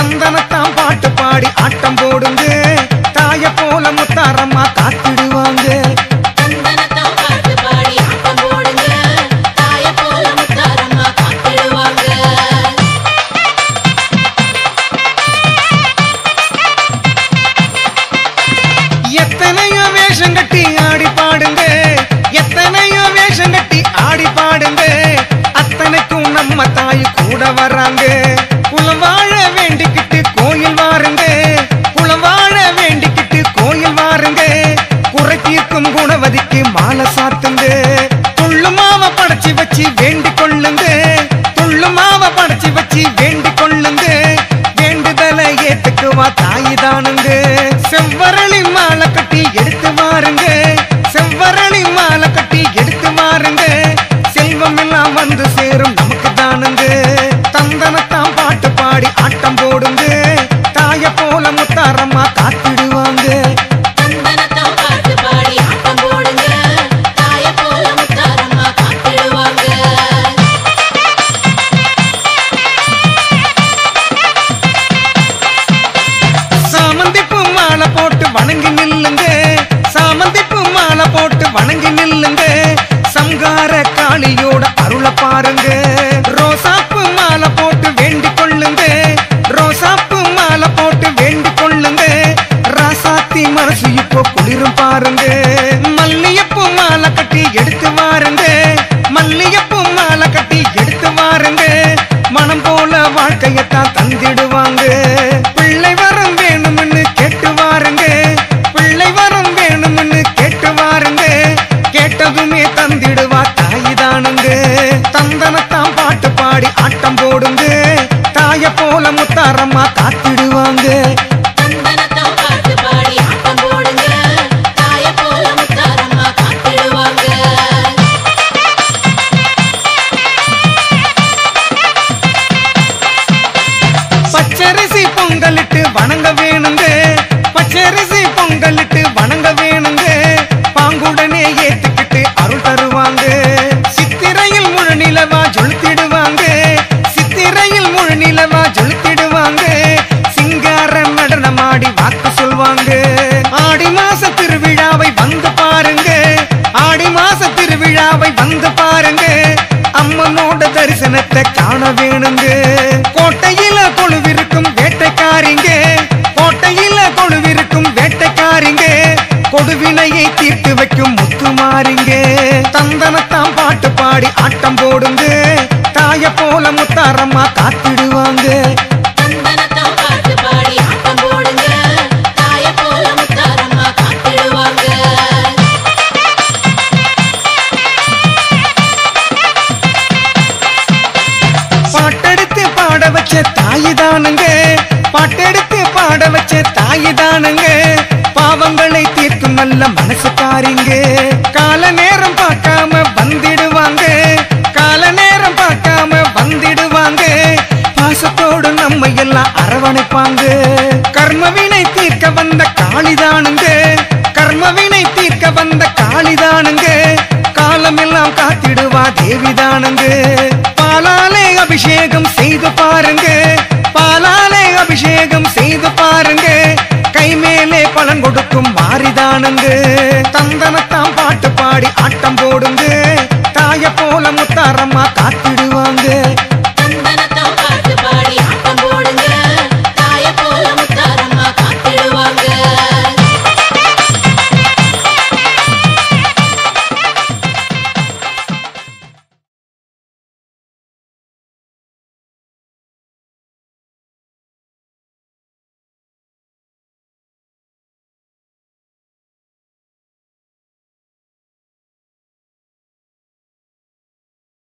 தந்தனத்தாம் பாட்டு பாடி ஆட்டம் போடுங்க தாய போல முத்தாரம்மா காத்திடுவாங்க தந்தனத்தாம் பாட்டு பாடி ஆட்டம் போடுங்க தாய போல முத்தாரம்மா காத்திடுவாங்க எத்தனையோ வேஷம் கட்டி ஆடி பாடுங்க எத்தனையோ வேஷம் கட்டி ஆடி பாடுங்க அத்தனைக்கும் நம்ம தாய் கூட வர்றாங்க குலம் வாழ வேண்டிக்கிட்டு கோயில் வாருங்க குலம் வாழ வேண்டிக்கிட்டு கோயில் வாருங்க குறை தீர்க்கும் குணவதிக்கு மாலை சாத்துங்க துள்ளு மாவை படைச்சு வச்சு வேண்டிக் கொள்ளுங்க துள்ளு மாவை படைச்சு வச்சு வேண்டிக் கொள்ளுங்க வேண்டுதலை ஏத்துக்குவா தாய் தானுங்க செவ்வரளி மாலை கட்டி எடுத்து வாருங்க செவ்வரளி மாலை கட்டி எடுத்து வாருங்க செல்வம் எல்லாம் வந்து சேரும் நமக்கு தானுங்க தந்தனத்தாம் பாட்டு பாடி ஆட்டம் போடுங்க தாய போல முத்தாரம்மா காத்திடுவாங்க தந்தனத்தாம் பாட்டு பாடி ஆட்டம் போடுங்க தாய போல முத்தாரம்மா காத்திடுவாங்க சாமந்தி பூ மாலை போட்டு வணங்கி நில்லுங்க சாமந்தி பூ மாலை போட்டு வணங்கி நில்லுங்க சம்கார காளியோட அருளை பாருங்க ரோசாப்பு மாலை போட்டு வேண்டிக் கொள்ளுங்க ரோசாப்பு மாலை போட்டு வேண்டிக் கொள்ளுங்க ராசாத்தி மனசு இப்போ குளிரும் பாருங்க மல்லியப்பூ மாலை கட்டி எடுத்து வாருங்க மல்லியப்பூ மாலை கட்டி எடுத்து வாருங்க மனம் போல வாழ்க்கையத்தான் தந்திடுவாங்க பிள்ளை வரம் வேணும்னு கேட்டு வாருங்க பிள்ளை வரம் வேணும்னு கேட்டு வாருங்க கேட்டதுமே தந்திடுவா தாய் தானுங்க தந்தனத்தாம் பாட்டு பாடி ஆட்டம் போடுங்க தாய போல முத்தாரம்மா காத்திடுவாங்க தந்தனத்தாம் பாட்டு பாடி ஆட்டம் போடுங்க தாய போல முத்தாரம்மா காத்திடுவாங்க பச்சரிசி பொங்கலிட்டு வணங்க வேணுங்க பச்சரிசி பொங்கலிட்டு வணங்க வேணுங்க பாங்குடனே ஏத்துக்கிட்டு அருள் தருவாங்க சித்திரையில் முழு நிலவா ஜொலுத்திடுவாங்க சித்திரையில் முழு நிலவா ஜொலுத்திடுவாங்க சிங்கார நடனமாடி வாக்கு சொல்வாங்க ஆடி மாச திருவிழாவை வந்து பாருங்க ஆடி மாச திருவிழாவை வந்து பாருங்க அம்மனோட தரிசனத்தை காண வேணுங்க கோட்டையில கொழுவிருக்கும் வேட்டைக்காரிங்க கோட்டையில கொழுவிருக்கும் வேட்டைக்காரிங்க கொடுவினையை தீர்த்து வைக்கும் முத்துமாரிங்க தந்தனத்தாம் பாட்டு பாடி ஆட்டம் போடுங்க தாய போல முத்தாரம்மா காத்திடுவாங்க தந்தனத்தாம் பாட்டு பாடி ஆட்டம் போடுங்க தாய போல முத்தாரம்மா காத்திடுவாங்க பாட்டெடுத்து பாட வச்ச தாய் தானுங்க பாட்டெடுத்து பாட வச்ச தாய் தானுங்க பாவங்களை தீர்க்கும் நல்ல மனசுக்காரிங்க கால நேரம் பார்க்காம வந்திடுவாங்க கால நேரம் பார்க்காம வந்திடுவாங்க பாசத்தோடு நம்ம எல்லாம் அரவணைப்பாங்க கர்மவினை தீர்க்க வந்த காளிதானுங்க கர்மவினை தீர்க்க வந்த காளிதானுங்க காலமெல்லாம் காத்திடுவா தேவிதானுங்க பாலாலே அபிஷேகம் செய்து பாருங்க பாலாலே அபிஷேகம் செய்து பாருங்க கை மேலே பலன் கொடுக்கும் மாறிதானுங்க தந்தனத்தாம் பாட்டு பாடி ஆட்டம் போடுங்க தாய போல முத்தாரம்மா காத்திடு